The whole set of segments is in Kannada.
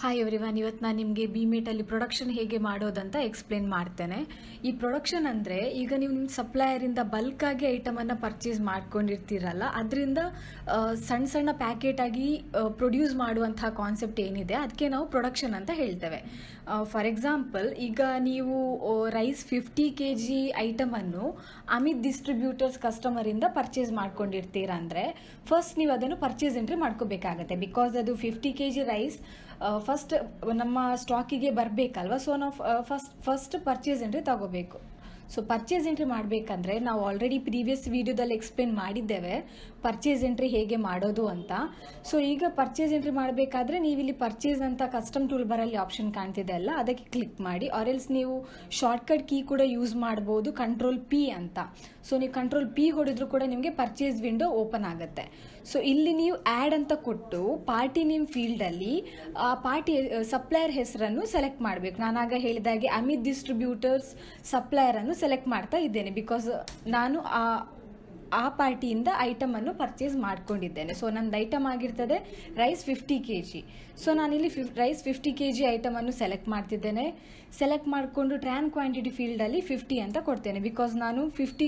ಹಾಯ್ ಎವ್ರಿವನ್ ಇವತ್ತು ನಾನು ನಿಮಗೆ ಬಿಮೇಟಲ್ಲಿ ಪ್ರೊಡಕ್ಷನ್ ಹೇಗೆ ಮಾಡೋದಂತ ಎಕ್ಸ್ಪ್ಲೇನ್ ಮಾಡ್ತೇನೆ ಈ ಪ್ರೊಡಕ್ಷನ್ ಅಂದರೆ ಈಗ ನೀವು ನಿಮ್ಮ ಸಪ್ಲೈಯರಿಂದ ಬಲ್ಕಾಗಿ ಐಟಮನ್ನು ಪರ್ಚೇಸ್ ಮಾಡ್ಕೊಂಡಿರ್ತೀರಲ್ಲ ಅದರಿಂದ ಸಣ್ಣ ಸಣ್ಣ ಪ್ಯಾಕೆಟ್ ಆಗಿ ಪ್ರೊಡ್ಯೂಸ್ ಮಾಡುವಂತಹ ಕಾನ್ಸೆಪ್ಟ್ ಏನಿದೆ ಅದಕ್ಕೆ ನಾವು ಪ್ರೊಡಕ್ಷನ್ ಅಂತ ಹೇಳ್ತೇವೆ ಫಾರ್ ಎಕ್ಸಾಂಪಲ್ ಈಗ ನೀವು ರೈಸ್ ಫಿಫ್ಟಿ ಕೆ ಜಿ ಐಟಮನ್ನು ಅಮಿತ್ ಡಿಸ್ಟ್ರಿಬ್ಯೂಟರ್ಸ್ ಕಸ್ಟಮರಿಂದ ಪರ್ಚೇಸ್ ಮಾಡ್ಕೊಂಡಿರ್ತೀರ ಅಂದರೆ ಫಸ್ಟ್ ನೀವು ಅದನ್ನು ಪರ್ಚೇಸ್ ಎಂಟ್ರಿ ಮಾಡ್ಕೋಬೇಕಾಗತ್ತೆ ಬಿಕಾಸ್ ಅದು fifty K G rice first ನಮ್ಮ ಸ್ಟಾಕಿಗೆ ಬರಬೇಕಲ್ವ ಸೊ ನಾವು ಫಸ್ಟ್ ಫಸ್ಟ್ ಪರ್ಚೇಸ್ ಎಂಟ್ರಿ ತಗೋಬೇಕು ಸೊ ಪರ್ಚೇಸ್ ಎಂಟ್ರಿ ಮಾಡಬೇಕಂದ್ರೆ ನಾವು ಆಲ್ರೆಡಿ ಪ್ರೀವಿಯಸ್ ವಿಡಿಯೋದಲ್ಲಿ ಎಕ್ಸ್ಪ್ಲೇನ್ ಮಾಡಿದ್ದೇವೆ ಪರ್ಚೇಸ್ ಎಂಟ್ರಿ ಹೇಗೆ ಮಾಡೋದು ಅಂತ ಸೊ ಈಗ ಪರ್ಚೇಸ್ ಎಂಟ್ರಿ ಮಾಡಬೇಕಾದ್ರೆ ನೀವು ಇಲ್ಲಿ ಪರ್ಚೇಸ್ ಅಂತ ಕಸ್ಟಮ್ ಟೂಲ್ ಬರಲ್ಲಿ ಆಪ್ಷನ್ ಕಾಣ್ತಿದೆ ಅಲ್ಲ ಅದಕ್ಕೆ ಕ್ಲಿಕ್ ಮಾಡಿ ಆರ್ ಎಲ್ಸ್ ನೀವು ಶಾರ್ಟ್ಕಟ್ ಕೀ ಕೂಡ ಯೂಸ್ ಮಾಡ್ಬೋದು ಕಂಟ್ರೋಲ್ ಪಿ ಅಂತ ಸೊ ನೀವು ಕಂಟ್ರೋಲ್ ಪಿ ಹೊಡೆದ್ರು ಕೂಡ ನಿಮಗೆ ಪರ್ಚೇಸ್ ವಿಂಡೋ ಓಪನ್ ಆಗುತ್ತೆ ಸೊ ಇಲ್ಲಿ ನೀವು ಆ್ಯಡ್ ಅಂತ ಕೊಟ್ಟು ಪಾರ್ಟಿ ನೇಮ್ ಫೀಲ್ಡಲ್ಲಿ ಆ ಪಾರ್ಟಿ ಸಪ್ಲೈಯರ್ ಹೆಸರನ್ನು ಸೆಲೆಕ್ಟ್ ಮಾಡಬೇಕು ನಾನಾಗ ಹೇಳಿದಾಗೆ ಅಮಿತ್ ಡಿಸ್ಟ್ರಿಬ್ಯೂಟರ್ಸ್ ಸಪ್ಲೈಯರ್ ಅನ್ನು ಸೆಲೆಕ್ಟ್ ಮಾಡ್ತಾ ಇದ್ದೇನೆ ಬಿಕಾಸ್ ನಾನು ಆ ಆ ಪಾರ್ಟಿಯಿಂದ ಐಟಮನ್ನು ಪರ್ಚೇಸ್ ಮಾಡ್ಕೊಂಡಿದ್ದೇನೆ ಸೊ ನಂದು ಐಟಮ್ ಆಗಿರ್ತದೆ rice fifty K G so ನಾನಿಲ್ಲಿ ಫಿಫ್ ರೈಸ್ ಫಿಫ್ಟಿ ಕೆ ಜಿ ಐಟಮನ್ನು ಸೆಲೆಕ್ಟ್ ಮಾಡ್ತಿದ್ದೇನೆ ಸೆಲೆಕ್ಟ್ ಮಾಡಿಕೊಂಡು ಟ್ರ್ಯಾನ್ ಕ್ವಾಂಟಿಟಿ ಫೀಲ್ಡಲ್ಲಿ ಫಿಫ್ಟಿ ಅಂತ ಕೊಡ್ತೇನೆ ಬಿಕಾಸ್ ನಾನು ಫಿಫ್ಟಿ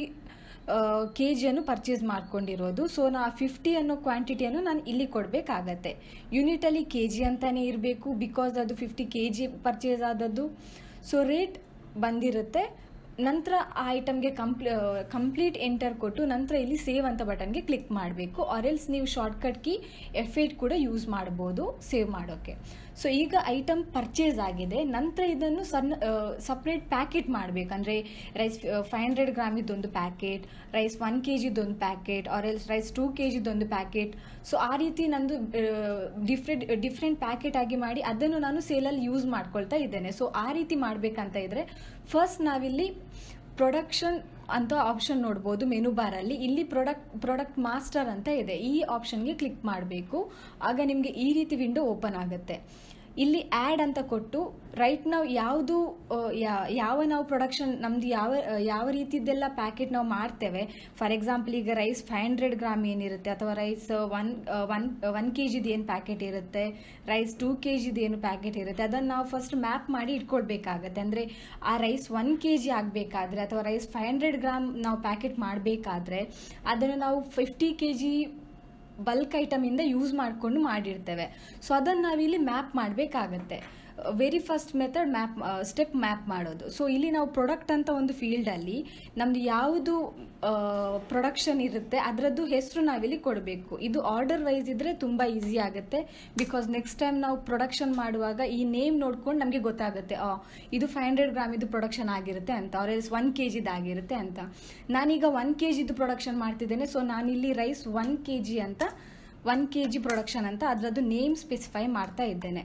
ಕೆ ಜಿಯನ್ನು ಪರ್ಚೇಸ್ ಮಾಡ್ಕೊಂಡಿರೋದು ಸೊ ನಾ ಫಿಫ್ಟಿ ಅನ್ನೋ ಕ್ವಾಂಟಿಟಿಯನ್ನು ನಾನು ಇಲ್ಲಿ ಕೊಡಬೇಕಾಗತ್ತೆ ಯೂನಿಟಲ್ಲಿ ಕೆ ಜಿ ಅಂತಲೇ ಇರಬೇಕು ಬಿಕಾಸ್ ಅದು ಫಿಫ್ಟಿ ಕೆ ಜಿ ಪರ್ಚೇಸ್ ಆದದ್ದು ಸೊ ರೇಟ್ ಬಂದಿರುತ್ತೆ ನಂತರ ಆ ಐಟಮ್ಗೆ ಕಂಪ್ಲೀ ಕಂಪ್ಲೀಟ್ ಎಂಟರ್ ಕೊಟ್ಟು ನಂತರ ಇಲ್ಲಿ ಸೇವ್ ಅಂತ ಬಟನ್ಗೆ ಕ್ಲಿಕ್ ಮಾಡಬೇಕು ಆರ್ ಎಲ್ಸ್ ನೀವು ಶಾರ್ಟ್ಕಟ್ ಕಿ ಎಫ್ ಏಟ್ ಕೂಡ ಯೂಸ್ ಮಾಡ್ಬೋದು ಸೇವ್ ಮಾಡೋಕ್ಕೆ ಸೊ ಈಗ ಐಟಮ್ ಪರ್ಚೇಸ್ ಆಗಿದೆ ನಂತರ ಇದನ್ನು ಸಣ್ಣ ಸಪ್ರೇಟ್ ಪ್ಯಾಕೆಟ್ ಮಾಡಬೇಕು ಅಂದರೆ ರೈಸ್ ಫೈವ್ ಹಂಡ್ರೆಡ್ ಗ್ರಾಮ್ ಇದ್ದೊಂದು ಪ್ಯಾಕೆಟ್ ರೈಸ್ ಒನ್ ಕೆ ಜಿದೊಂದು packet or else rice two K ಜಿದೊಂದು ಪ್ಯಾಕೆಟ್ ಸೊ ಆ ರೀತಿ ನಂದು ಡಿಫ್ರೆಂಟ್ ಡಿಫ್ರೆಂಟ್ ಪ್ಯಾಕೆಟ್ ಆಗಿ ಮಾಡಿ ಅದನ್ನು ನಾನು ಸೇಲಲ್ಲಿ ಯೂಸ್ ಮಾಡ್ಕೊಳ್ತಾ ಇದ್ದೇನೆ ಸೊ ಆ ರೀತಿ ಮಾಡಬೇಕಂತ ಇದ್ರೆ ಫಸ್ಟ್ ನಾವಿಲ್ಲಿ ಪ್ರೊಡಕ್ಷನ್ ಅಂತ ಆಪ್ಷನ್ ನೋಡ್ಬೋದು ಮೆನು ಬಾರಲ್ಲಿ ಇಲ್ಲಿ ಪ್ರಾಡಕ್ಟ್ ಪ್ರಾಡಕ್ಟ್ ಮಾಸ್ಟರ್ ಅಂತ ಇದೆ ಈ ಆಪ್ಷನ್ಗೆ ಕ್ಲಿಕ್ ಮಾಡಬೇಕು ಆಗ ನಿಮಗೆ ಈ ರೀತಿ ವಿಂಡೋ ಓಪನ್ ಆಗುತ್ತೆ ಇಲ್ಲಿ ಆ್ಯಡ್ ಅಂತ ಕೊಟ್ಟು ರೈಟ್ ನಾವು ಯಾವುದು ಯಾವ ನಾವು ಪ್ರೊಡಕ್ಷನ್ ನಮ್ದು ಯಾವ ಯಾವ ರೀತಿದ್ದೆಲ್ಲ ಪ್ಯಾಕೆಟ್ ನಾವು ಮಾಡ್ತೇವೆ ಫಾರ್ ಎಕ್ಸಾಂಪಲ್ ಈಗ ರೈಸ್ ಫೈವ್ ಹಂಡ್ರೆಡ್ ಗ್ರಾಮ್ ಏನಿರುತ್ತೆ ಅಥವಾ rice one one one K ಜಿದು ಏನು ಪ್ಯಾಕೆಟ್ ಇರುತ್ತೆ ರೈಸ್ ಟೂ ಕೆ ಜಿದು ಏನು ಪ್ಯಾಕೆಟ್ ಇರುತ್ತೆ ಅದನ್ನು ನಾವು ಫಸ್ಟ್ ಮ್ಯಾಪ್ ಮಾಡಿ ಇಟ್ಕೊಳ್ಬೇಕಾಗತ್ತೆ ಅಂದರೆ ಆ ರೈಸ್ ಒನ್ ಕೆ ಜಿ ಆಗಬೇಕಾದ್ರೆ ಅಥವಾ ರೈಸ್ ಫೈವ್ ಹಂಡ್ರೆಡ್ ಗ್ರಾಮ್ ನಾವು ಪ್ಯಾಕೆಟ್ ಮಾಡಬೇಕಾದ್ರೆ ಅದನ್ನು ನಾವು ಫಿಫ್ಟಿ ಕೆ ಜಿ ಬಲ್ಕ್ ಐಟಮಿಂದ ಯೂಸ್ ಮಾಡಿಕೊಂಡು ಮಾಡಿರ್ತೇವೆ ಸೊ ಅದನ್ನು ನಾವಿಲ್ಲಿ ಮ್ಯಾಪ್ ಮಾಡಬೇಕಾಗತ್ತೆ very first method map step map ಮಾಡೋದು ಸೊ ಇಲ್ಲಿ ನಾವು ಪ್ರೊಡಕ್ಟ್ ಅಂತ ಒಂದು ಫೀಲ್ಡಲ್ಲಿ ನಮ್ದು ಯಾವುದು ಪ್ರೊಡಕ್ಷನ್ ಇರುತ್ತೆ ಅದರದ್ದು ಹೆಸರು ನಾವಿಲ್ಲಿ ಕೊಡಬೇಕು ಇದು ಆರ್ಡರ್ ವೈಸ್ ಇದ್ದರೆ ತುಂಬ ಈಸಿ ಆಗುತ್ತೆ ಬಿಕಾಸ್ ನೆಕ್ಸ್ಟ್ ಟೈಮ್ ನಾವು ಪ್ರೊಡಕ್ಷನ್ ಮಾಡುವಾಗ ಈ ನೇಮ್ ನೋಡ್ಕೊಂಡು ನಮಗೆ ಗೊತ್ತಾಗುತ್ತೆ ಇದು ಫೈವ್ ಹಂಡ್ರೆಡ್ ಗ್ರಾಮ್ ಇದು ಪ್ರೊಡಕ್ಷನ್ ಆಗಿರುತ್ತೆ ಅಂತ ಅವ್ರ ಎಲ್ಸ್ ಒನ್ ಕೆ ಜಿದು ಆಗಿರುತ್ತೆ ಅಂತ ನಾನೀಗ ಒನ್ ಕೆ ಜಿದು ಪ್ರೊಡಕ್ಷನ್ ಮಾಡ್ತಿದ್ದೇನೆ ಸೊ ನಾನಿಲ್ಲಿ ರೈಸ್ ಒನ್ ಕೆ ಜಿ ಅಂತ ಒನ್ ಕೆ ಜಿ ಪ್ರೊಡಕ್ಷನ್ ಅಂತ ಅದರದ್ದು ನೇಮ್ ಸ್ಪೆಸಿಫೈ ಮಾಡ್ತಾ ಇದ್ದೇನೆ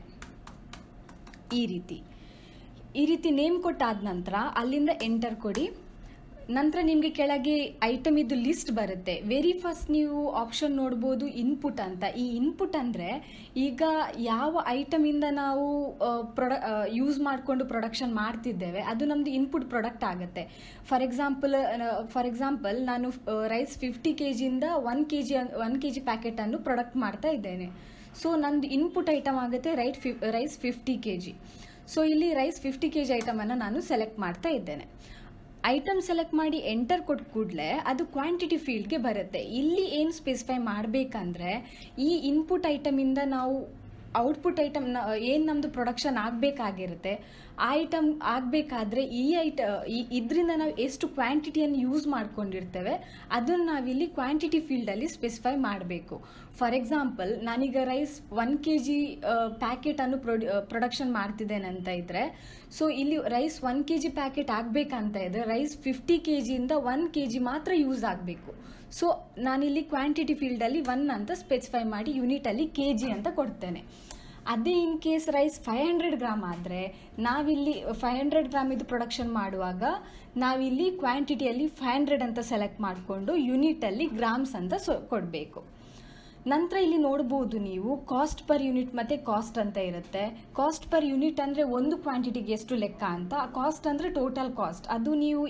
ಈ ರೀತಿ ಈ ರೀತಿ ನೇಮ್ ಕೊಟ್ಟಾದ ನಂತರ ಅಲ್ಲಿಂದ ಎಂಟರ್ ಕೊಡಿ ನಂತರ ನಿಮಗೆ ಕೆಳಗೆ ಐಟಮ್ ಇದ್ದು ಲಿಸ್ಟ್ ಬರುತ್ತೆ ವೆರಿ ಫಸ್ಟ್ ನೀವು ಆಪ್ಷನ್ ನೋಡ್ಬೋದು ಇನ್ಪುಟ್ ಅಂತ ಈ ಇನ್ಪುಟ್ ಅಂದರೆ ಈಗ ಯಾವ ಐಟಮಿಂದ ನಾವು ಪ್ರೊಡ ಯೂಸ್ ಮಾಡಿಕೊಂಡು ಪ್ರೊಡಕ್ಷನ್ ಮಾಡ್ತಿದ್ದೇವೆ ಅದು ನಮ್ಮದು ಇನ್ಪುಟ್ ಪ್ರಾಡಕ್ಟ್ ಆಗುತ್ತೆ ಫಾರ್ ಎಕ್ಸಾಂಪಲ್ ಫಾರ್ ಎಕ್ಸಾಂಪಲ್ ನಾನು ರೈಸ್ ಫಿಫ್ಟಿ ಕೆ ಜಿಯಿಂದ one K G one K G ಪ್ಯಾಕೆಟನ್ನು ಪ್ರೊಡಕ್ಟ್ ಮಾಡ್ತಾ ಇದ್ದೇನೆ ಸೊ ನಂದು ಇನ್ಪುಟ್ ಐಟಮ್ ಆಗುತ್ತೆ ರೈಟ್ ಫಿ rice fifty K G so ಇಲ್ಲಿ ರೈಸ್ ಫಿಫ್ಟಿ ಕೆ ಜಿ ಐಟಮನ್ನು ನಾನು ಸೆಲೆಕ್ಟ್ ಮಾಡ್ತಾ ಇದ್ದೇನೆ ಐಟಮ್ ಸೆಲೆಕ್ಟ್ ಮಾಡಿ ಎಂಟರ್ ಕೊಟ್ಟ ಕೂಡಲೇ ಅದು ಕ್ವಾಂಟಿಟಿ ಫೀಲ್ಡ್ಗೆ ಬರುತ್ತೆ ಇಲ್ಲಿ ಏನು ಸ್ಪೆಸಿಫೈ ಮಾಡಬೇಕಂದ್ರೆ ಈ ಇನ್ಪುಟ್ ಐಟಮಿಂದ ನಾವು ಔಟ್ಪುಟ್ ಐಟಮ್ ಏನು ನಮ್ಮದು ಪ್ರೊಡಕ್ಷನ್ ಆಗಬೇಕಾಗಿರುತ್ತೆ ಆ ಐಟಮ್ ಆಗಬೇಕಾದ್ರೆ ಈ ಐಟ ಇದರಿಂದ ನಾವು ಎಷ್ಟು ಕ್ವಾಂಟಿಟಿಯನ್ನು ಯೂಸ್ ಮಾಡ್ಕೊಂಡಿರ್ತೇವೆ ಅದನ್ನು ನಾವಿಲ್ಲಿ ಕ್ವಾಂಟಿಟಿ ಫೀಲ್ಡಲ್ಲಿ ಸ್ಪೆಸಿಫೈ ಮಾಡಬೇಕು ಫಾರ್ ಎಕ್ಸಾಂಪಲ್ ನಾನೀಗ ರೈಸ್ ಒನ್ ಕೆ ಜಿ ಪ್ಯಾಕೆಟನ್ನು ಪ್ರೊಡ್ಯೂ ಪ್ರೊಡಕ್ಷನ್ ಮಾಡ್ತಿದ್ದೇನೆ ಅಂತ ಇದ್ದರೆ ಸೊ ಇಲ್ಲಿ rice one K G packet ಆಗಬೇಕಂತ ಇದ್ದರೆ ರೈಸ್ ಫಿಫ್ಟಿ ಕೆ ಜಿಯಿಂದ ಒನ್ ಕೆ ಜಿ ಮಾತ್ರ ಯೂಸ್ ಆಗಬೇಕು ಸೊ ನಾನಿಲ್ಲಿ ಕ್ವಾಂಟಿಟಿ ಫೀಲ್ಡಲ್ಲಿ ಒನ್ ಅಂತ ಸ್ಪೆಸಿಫೈ ಮಾಡಿ ಯೂನಿಟಲ್ಲಿ ಕೆ ಜಿ ಅಂತ ಕೊಡ್ತೇನೆ ಅದೇ in case rice five hundred gram ಆದರೆ ನಾವಿಲ್ಲಿ ಫೈವ್ ಹಂಡ್ರೆಡ್ ಗ್ರಾಮ್ ಇದು ಪ್ರೊಡಕ್ಷನ್ ಮಾಡುವಾಗ ನಾವಿಲ್ಲಿ ಕ್ವಾಂಟಿಟಿಯಲ್ಲಿ ಫೈವ್ ಹಂಡ್ರೆಡ್ ಅಂತ ಸೆಲೆಕ್ಟ್ ಮಾಡಿಕೊಂಡು ಯೂನಿಟಲ್ಲಿ ಗ್ರಾಮ್ಸ್ ಅಂತ ಸೊ ಕೊಡಬೇಕು ನಂತರ ಇಲ್ಲಿ ನೋಡ್ಬೋದು ನೀವು ಕಾಸ್ಟ್ ಪರ್ ಯೂನಿಟ್ ಮತ್ತು ಕಾಸ್ಟ್ ಅಂತ ಇರುತ್ತೆ ಕಾಸ್ಟ್ ಪರ್ ಯೂನಿಟ್ ಅಂದರೆ ಒಂದು ಕ್ವಾಂಟಿಟಿಗೆ ಎಷ್ಟು ಲೆಕ್ಕ ಅಂತ ಕಾಸ್ಟ್ ಅಂದರೆ ಟೋಟಲ್ ಕಾಸ್ಟ್ ಅದು ನೀವು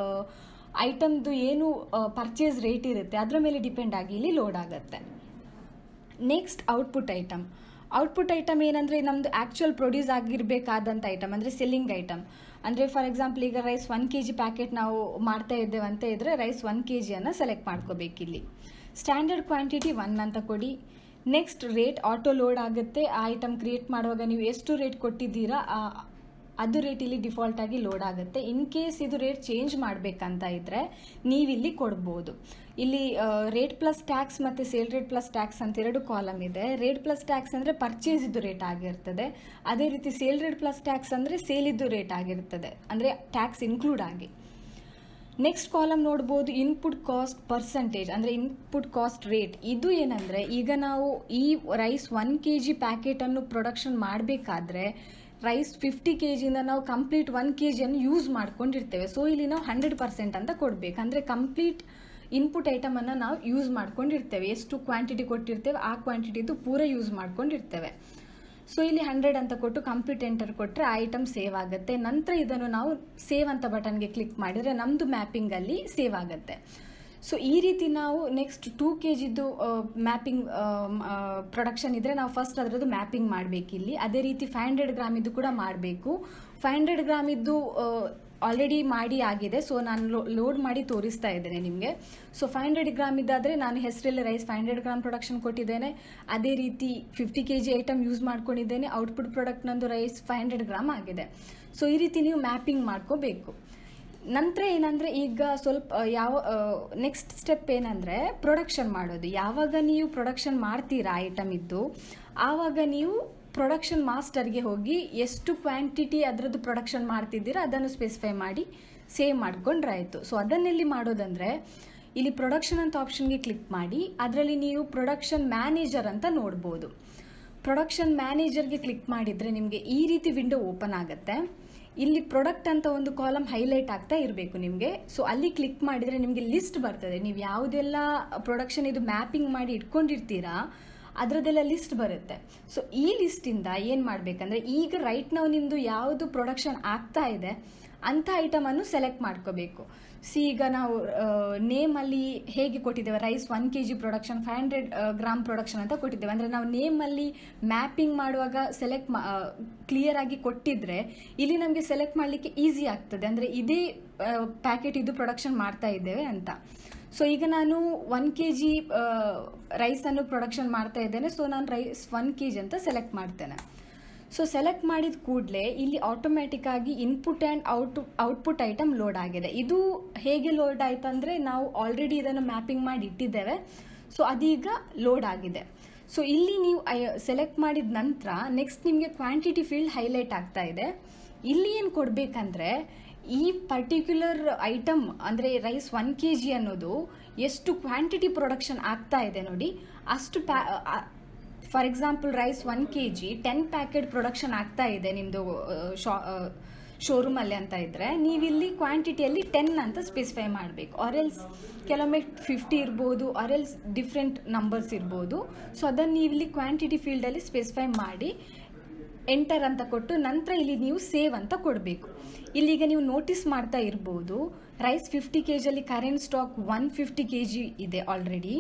ಐಟಮ್ದು ಏನು ಪರ್ಚೇಸ್ ರೇಟ್ ಇರುತ್ತೆ ಅದರ ಮೇಲೆ ಡಿಪೆಂಡ್ ಆಗಿ ಇಲ್ಲಿ ಲೋಡ್ ಆಗುತ್ತೆ next output item output item ಏನಂದರೆ ನಮ್ಮದು ಆ್ಯಕ್ಚುಯಲ್ ಪ್ರೊಡ್ಯೂಸ್ ಆಗಿರಬೇಕಾದಂಥ ಐಟಮ್ ಅಂದರೆ ಸೆಲ್ಲಿಂಗ್ ಐಟಮ್ ಅಂದರೆ ಫಾರ್ ಎಕ್ಸಾಂಪಲ್ ಈಗ rice one K G packet ನಾವು ಮಾಡ್ತಾ ಇದ್ದೇವೆ ಅಂತ ಇದ್ದರೆ ರೈಸ್ ಒನ್ ಕೆ ಜಿಯನ್ನು ಸೆಲೆಕ್ಟ್ ಮಾಡ್ಕೋಬೇಕಿಲ್ಲಿ ಸ್ಟ್ಯಾಂಡರ್ಡ್ ಕ್ವಾಂಟಿಟಿ ಒನ್ ಅಂತ ಕೊಡಿ ನೆಕ್ಸ್ಟ್ ರೇಟ್ ಆಟೋ ಲೋಡ್ ಆಗುತ್ತೆ ಆ ಐಟಮ್ ಕ್ರಿಯೇಟ್ ಮಾಡುವಾಗ ನೀವು ಎಷ್ಟು ರೇಟ್ ಕೊಟ್ಟಿದ್ದೀರಾ ಆ- ಅದು ರೇಟ್ ಇಲ್ಲಿ ಡಿಫಾಲ್ಟ್ ಆಗಿ ಲೋಡ್ ಆಗುತ್ತೆ ಇನ್ ಕೇಸ್ ಇದು ರೇಟ್ ಚೇಂಜ್ ಮಾಡಬೇಕಂತ ಇದ್ರೆ ನೀವಿಲ್ಲಿ ಕೊಡ್ಬೋದು ಇಲ್ಲಿ ರೇಟ್ ಪ್ಲಸ್ ಟ್ಯಾಕ್ಸ್ ಮತ್ತು ಸೇಲ್ ರೇಟ್ ಪ್ಲಸ್ ಟ್ಯಾಕ್ಸ್ ಅಂತ ಎರಡು ಕಾಲಮ್ ಇದೆ ರೇಟ್ ಪ್ಲಸ್ ಟ್ಯಾಕ್ಸ್ ಅಂದರೆ ಪರ್ಚೇಸ್ ಇದ್ದು ರೇಟ್ ಆಗಿರ್ತದೆ ಅದೇ ರೀತಿ ಸೇಲ್ ರೇಟ್ ಪ್ಲಸ್ ಟ್ಯಾಕ್ಸ್ ಅಂದರೆ ಸೇಲ್ ಇದ್ದು ರೇಟ್ ಆಗಿರ್ತದೆ ಅಂದರೆ ಟ್ಯಾಕ್ಸ್ ಇನ್ಕ್ಲೂಡ್ ಆಗಿ ನೆಕ್ಸ್ಟ್ ಕಾಲಮ್ ನೋಡ್ಬೋದು ಇನ್ಪುಟ್ ಕಾಸ್ಟ್ ಪರ್ಸಂಟೇಜ್ ಅಂದರೆ ಇನ್ಪುಟ್ ಕಾಸ್ಟ್ ರೇಟ್ ಇದು ಏನಂದರೆ ಈಗ ನಾವು ಈ ರೈಸ್ ಒನ್ ಕೆ ಜಿ ಪ್ಯಾಕೆಟನ್ನು ಪ್ರೊಡಕ್ಷನ್ ಮಾಡಬೇಕಾದ್ರೆ ರೈಸ್ ಫಿಫ್ಟಿ ಕೆ ಜಿಯಿಂದ ನಾವು ಕಂಪ್ಲೀಟ್ ಒನ್ ಕೆ ಜಿಯನ್ನು ಯೂಸ್ ಮಾಡ್ಕೊಂಡಿರ್ತೇವೆ ಸೊ ಇಲ್ಲಿ ನಾವು ಹಂಡ್ರೆಡ್ ಪರ್ಸೆಂಟ್ ಅಂತ ಕೊಡಬೇಕು ಅಂದರೆ ಕಂಪ್ಲೀಟ್ ಇನ್ಪುಟ್ ಐಟಮನ್ನು ನಾವು ಯೂಸ್ ಮಾಡ್ಕೊಂಡಿರ್ತೇವೆ ಎಷ್ಟು ಕ್ವಾಂಟಿಟಿ ಕೊಟ್ಟಿರ್ತೇವೆ ಆ ಕ್ವಾಂಟಿಟಿದು ಪೂರ ಯೂಸ್ ಮಾಡ್ಕೊಂಡಿರ್ತೇವೆ ಸೊ ಇಲ್ಲಿ ಹಂಡ್ರೆಡ್ ಅಂತ ಕೊಟ್ಟು ಕಂಪ್ಲೀಟ್ ಎಂಟರ್ ಕೊಟ್ಟರೆ ಆ ಐಟಮ್ ಸೇವ್ ಆಗುತ್ತೆ ನಂತರ ಇದನ್ನು ನಾವು ಸೇವ್ ಅಂತ ಬಟನ್ಗೆ ಕ್ಲಿಕ್ ಮಾಡಿದರೆ ನಮ್ಮದು ಮ್ಯಾಪಿಂಗಲ್ಲಿ ಸೇವ್ ಆಗುತ್ತೆ ಸೊ ಈ ರೀತಿ ನಾವು ನೆಕ್ಸ್ಟ್ ಟೂ ಕೆ ಜಿದು ಮ್ಯಾಪಿಂಗ್ ಪ್ರೊಡಕ್ಷನ್ ಇದ್ದರೆ ನಾವು ಫಸ್ಟ್ ಅದರದ್ದು ಮ್ಯಾಪಿಂಗ್ ಮಾಡಬೇಕಿಲ್ಲಿ ಅದೇ ರೀತಿ ಫೈವ್ ಹಂಡ್ರೆಡ್ ಗ್ರಾಮಿದ್ದು ಕೂಡ ಮಾಡಬೇಕು ಫೈವ್ ಹಂಡ್ರೆಡ್ ಗ್ರಾಮಿದ್ದು ಆಲ್ರೆಡಿ ಮಾಡಿ ಆಗಿದೆ ಸೊ ನಾನು ಲೋಡ್ ಮಾಡಿ ತೋರಿಸ್ತಾ ಇದ್ದೇನೆ ನಿಮಗೆ ಸೊ ಫೈವ್ ಹಂಡ್ರೆಡ್ ಗ್ರಾಮ್ ಇದ್ದಾದರೆ ನಾನು ಹೆಸರಲ್ಲಿ rice five hundred gram production ಕೊಟ್ಟಿದ್ದೇನೆ ಅದೇ ರೀತಿ fifty K G item use ಮಾಡ್ಕೊಂಡಿದ್ದೇನೆ ಔಟ್ಪುಟ್ ಪ್ರಾಡಕ್ಟ್ ನಂದು ರೈಸ್ ಫೈವ್ ಹಂಡ್ರೆಡ್ ಗ್ರಾಮ್ ಆಗಿದೆ ಸೊ ಈ ರೀತಿ ನೀವು ಮ್ಯಾಪಿಂಗ್ ಮಾಡ್ಕೋಬೇಕು ನಂತರ ಏನಂದರೆ ಈಗ ಸ್ವಲ್ಪ ಆ, ಯಾವ ನೆಕ್ಸ್ಟ್ ಸ್ಟೆಪ್ ಏನಂದರೆ ಪ್ರೊಡಕ್ಷನ್ ಮಾಡೋದು ಯಾವಾಗ ನೀವು ಪ್ರೊಡಕ್ಷನ್ ಮಾಡ್ತೀರಾ ಐಟಮ್ ಇದ್ದು ಆವಾಗ ನೀವು ಪ್ರೊಡಕ್ಷನ್ ಮಾಸ್ಟರ್ಗೆ ಹೋಗಿ ಎಷ್ಟು ಕ್ವಾಂಟಿಟಿ ಅದರದ್ದು ಪ್ರೊಡಕ್ಷನ್ ಮಾಡ್ತಿದ್ದೀರಾ ಅದನ್ನು ಸ್ಪೆಸಿಫೈ ಮಾಡಿ ಸೇವ್ ಮಾಡ್ಕೊಂಡ್ರೆ ಆಯಿತು ಸೊ ಅದನ್ನೆಲ್ಲಿ ಮಾಡೋದಂದರೆ ಇಲ್ಲಿ ಪ್ರೊಡಕ್ಷನ್ ಅಂತ ಆಪ್ಷನ್ಗೆ ಕ್ಲಿಕ್ ಮಾಡಿ ಅದರಲ್ಲಿ ನೀವು ಪ್ರೊಡಕ್ಷನ್ ಮ್ಯಾನೇಜರ್ ಅಂತ ನೋಡ್ಬೋದು ಪ್ರೊಡಕ್ಷನ್ ಮ್ಯಾನೇಜರ್ಗೆ ಕ್ಲಿಕ್ ಮಾಡಿದರೆ ನಿಮಗೆ ಈ ರೀತಿ ವಿಂಡೋ ಓಪನ್ ಆಗುತ್ತೆ ಇಲ್ಲಿ ಪ್ರಾಡಕ್ಟ್ ಅಂತ ಒಂದು ಕಾಲಮ್ ಹೈಲೈಟ್ ಆಗ್ತಾ ಇರಬೇಕು ನಿಮಗೆ ಸೊ ಅಲ್ಲಿ ಕ್ಲಿಕ್ ಮಾಡಿದರೆ ನಿಮಗೆ ಲಿಸ್ಟ್ ಬರ್ತದೆ ನೀವು ಯಾವುದೆಲ್ಲ ಪ್ರೊಡಕ್ಷನ್ ಇದು ಮ್ಯಾಪಿಂಗ್ ಮಾಡಿ ಇಟ್ಕೊಂಡಿರ್ತೀರಾ ಅದರದ್ದೆಲ್ಲ ಲಿಸ್ಟ್ ಬರುತ್ತೆ ಸೊ ಈ ಲಿಸ್ಟಿಂದ ಏನು ಮಾಡಬೇಕಂದ್ರೆ ಈಗ ರೈಟ್ ನಾವು ನಿಮ್ಮದು ಯಾವುದು ಪ್ರೊಡಕ್ಷನ್ ಆಗ್ತಾ ಇದೆ ಅಂಥ ಐಟಮನ್ನು ಸೆಲೆಕ್ಟ್ ಮಾಡ್ಕೋಬೇಕು ಸಿ ಈಗ ನಾವು ನೇಮಲ್ಲಿ ಹೇಗೆ ಕೊಟ್ಟಿದ್ದೇವೆ rice one K G production five hundred gram production ಅಂತ ಕೊಟ್ಟಿದ್ದೇವೆ ಅಂದರೆ ನಾವು ನೇಮಲ್ಲಿ ಮ್ಯಾಪಿಂಗ್ ಮಾಡುವಾಗ ಸೆಲೆಕ್ಟ್ ಕ್ಲಿಯರ್ ಆಗಿ ಕೊಟ್ಟಿದ್ರೆ ಇಲ್ಲಿ ನಮಗೆ ಸೆಲೆಕ್ಟ್ ಮಾಡಲಿಕ್ಕೆ ಈಸಿ ಆಗ್ತದೆ ಅಂದರೆ ಇದೇ ಪ್ಯಾಕೆಟ್ ಇದು ಪ್ರೊಡಕ್ಷನ್ ಮಾಡ್ತಾ ಇದ್ದೇವೆ ಅಂತ ಸೊ ಈಗ ನಾನು ಒನ್ ಕೆ ಜಿ ರೈಸನ್ನು ಪ್ರೊಡಕ್ಷನ್ ಮಾಡ್ತಾ ಇದ್ದೇನೆ ಸೊ ನಾನು ರೈಸ್ ಒನ್ ಕೆ ಜಿ ಅಂತ ಸೆಲೆಕ್ಟ್ ಮಾಡ್ತೇನೆ ಸೊ ಸೆಲೆಕ್ಟ್ ಮಾಡಿದ ಕೂಡಲೇ ಇಲ್ಲಿ ಆಟೋಮ್ಯಾಟಿಕ್ ಆಗಿ input and out output item load ಆಗಿದೆ ಇದು ಹೇಗೆ ಲೋಡ್ ಆಯ್ತು ಅಂದರೆ ನಾವು ಆಲ್ರೆಡಿ ಇದನ್ನು ಮ್ಯಾಪಿಂಗ್ ಮಾಡಿ ಇಟ್ಟಿದ್ದೇವೆ ಸೊ ಅದೀಗ ಲೋಡ್ ಆಗಿದೆ ಸೊ ಇಲ್ಲಿ ನೀವು ಸೆಲೆಕ್ಟ್ ಮಾಡಿದ ನಂತರ ನೆಕ್ಸ್ಟ್ ನಿಮಗೆ ಕ್ವಾಂಟಿಟಿ ಫೀಲ್ಡ್ ಹೈಲೈಟ್ ಆಗ್ತಾ ಇದೆ ಇಲ್ಲಿ ಏನು ಕೊಡಬೇಕಂದ್ರೆ ಈ ಪರ್ಟಿಕ್ಯುಲರ್ ಐಟಮ್ ಅಂದರೆ ರೈಸ್ ಒನ್ ಕೆ ಜಿ ಅನ್ನೋದು ಎಷ್ಟು ಕ್ವಾಂಟಿಟಿ ಪ್ರೊಡಕ್ಷನ್ ಆಗ್ತಾ ಇದೆ ನೋಡಿ ಅಷ್ಟು ಪ್ಯಾ for example rice one K G ten packet production ಆಗ್ತಾ ಇದೆ ನಿಮ್ಮದು ಶಾ ಶೋರೂಮಲ್ಲಿ ಅಂತ ಇದ್ದರೆ ನೀವಿಲ್ಲಿ ಕ್ವಾಂಟಿಟಿಯಲ್ಲಿ ಟೆನ್ ಅಂತ ಸ್ಪೆಸಿಫೈ ಮಾಡಬೇಕು ಆರೆಲ್ಸ್ ಕೆಲವೊಮ್ಮೆ ಫಿಫ್ಟಿ ಇರ್ಬೋದು ಆರೆಲ್ಸ್ ಡಿಫ್ರೆಂಟ್ ನಂಬರ್ಸ್ ಇರ್ಬೋದು ಸೊ ಅದನ್ನು ನೀವು ಇಲ್ಲಿ ಕ್ವಾಂಟಿಟಿ ಫೀಲ್ಡಲ್ಲಿ ಸ್ಪೆಸಿಫೈ ಮಾಡಿ ಎಂಟರ್ ಅಂತ ಕೊಟ್ಟು ನಂತರ ಇಲ್ಲಿ ನೀವು ಸೇವ್ ಅಂತ ಕೊಡಬೇಕು ಇಲ್ಲಿಗ ನೀವು ನೋಟಿಸ್ ಮಾಡ್ತಾ ಇರ್ಬೋದು ರೈಸ್ ಫಿಫ್ಟಿ ಕೆ ಜಿಯಲ್ಲಿ current stock one fifty K G ಇದೆ already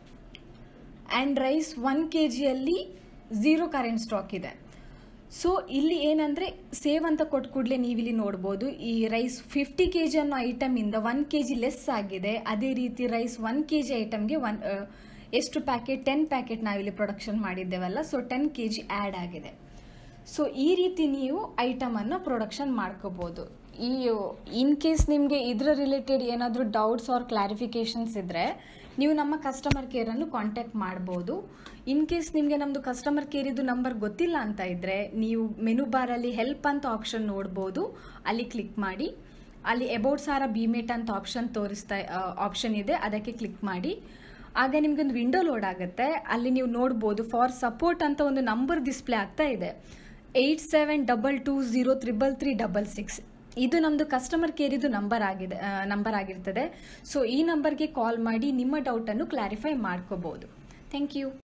and rice one K ಜಿಯಲ್ಲಿ ಝೀರೋ ಕರೆಂಟ್ ಸ್ಟಾಕ್ ಇದೆ ಸೊ ಇಲ್ಲಿ ಏನಂದರೆ ಸೇವ್ ಅಂತ ಕೊಟ್ಟ ಕೂಡಲೇ ನೀವಿಲ್ಲಿ ನೋಡ್ಬೋದು ಈ ರೈಸ್ ಫಿಫ್ಟಿ ಕೆ ಜಿ ಅನ್ನೋ ಐಟಮಿಂದ ಒನ್ ಕೆ ಜಿ ಲೆಸ್ ಆಗಿದೆ ಅದೇ ರೀತಿ ರೈಸ್ ಒನ್ ಕೆ ಜಿ ಐಟಮ್ಗೆ ಒನ್ ಎಷ್ಟು ಪ್ಯಾಕೆಟ್ ಟೆನ್ ಪ್ಯಾಕೆಟ್ ನಾವಿಲ್ಲಿ ಪ್ರೊಡಕ್ಷನ್ ಮಾಡಿದ್ದೇವಲ್ಲ so ten K G add ಆಗಿದೆ ಸೊ ಈ ರೀತಿ ನೀವು ಐಟಮನ್ನು ಪ್ರೊಡಕ್ಷನ್ ಮಾಡ್ಕೋಬೋದು ಈ ಇನ್ ಕೇಸ್ ನಿಮಗೆ ಇದರ ರಿಲೇಟೆಡ್ ಏನಾದರೂ ಡೌಟ್ಸ್ ಆರ್ ಕ್ಲಾರಿಫಿಕೇಷನ್ಸ್ ಇದ್ದರೆ ನೀವು ನಮ್ಮ ಕಸ್ಟಮರ್ ಕೇರನ್ನು ಕಾಂಟ್ಯಾಕ್ಟ್ ಮಾಡ್ಬೋದು ಇನ್ ಕೇಸ್ ನಿಮಗೆ ನಮ್ಮದು ಕಸ್ಟಮರ್ ಕೇರಿದು ನಂಬರ್ ಗೊತ್ತಿಲ್ಲ ಅಂತ ಇದ್ದರೆ ನೀವು ಮೆನು ಬಾರಲ್ಲಿ ಹೆಲ್ಪ್ ಅಂತ ಆಪ್ಷನ್ ನೋಡ್ಬೋದು ಅಲ್ಲಿ ಕ್ಲಿಕ್ ಮಾಡಿ ಅಲ್ಲಿ ಅಬೌಟ್ ಸಾರ ಬಿಮೇಟ್ ಅಂತ ಆಪ್ಷನ್ ತೋರಿಸ್ತಾ ಆಪ್ಷನ್ ಇದೆ ಅದಕ್ಕೆ ಕ್ಲಿಕ್ ಮಾಡಿ ಆಗ ನಿಮ್ಗೊಂದು ವಿಂಡೋ ಲೋಡ್ ಆಗುತ್ತೆ ಅಲ್ಲಿ ನೀವು ನೋಡ್ಬೋದು ಫಾರ್ ಸಪೋರ್ಟ್ ಅಂತ ಒಂದು ನಂಬರ್ ಡಿಸ್ಪ್ಲೇ ಆಗ್ತಾ ಇದೆ eight seven double two zero triple three double six ಇದು ನಮ್ಮದು ಕಸ್ಟಮರ್ ಕೇರಿದು ನಂಬರ್ ಆಗಿದೆ ನಂಬರ್ ಆಗಿರ್ತದೆ ಸೊ ಈ ನಂಬರ್ಗೆ ಕಾಲ್ ಮಾಡಿ ನಿಮ್ಮ ಡೌಟನ್ನು ಕ್ಲಾರಿಫೈ ಮಾಡ್ಕೋಬೋದು ಥ್ಯಾಂಕ್ ಯು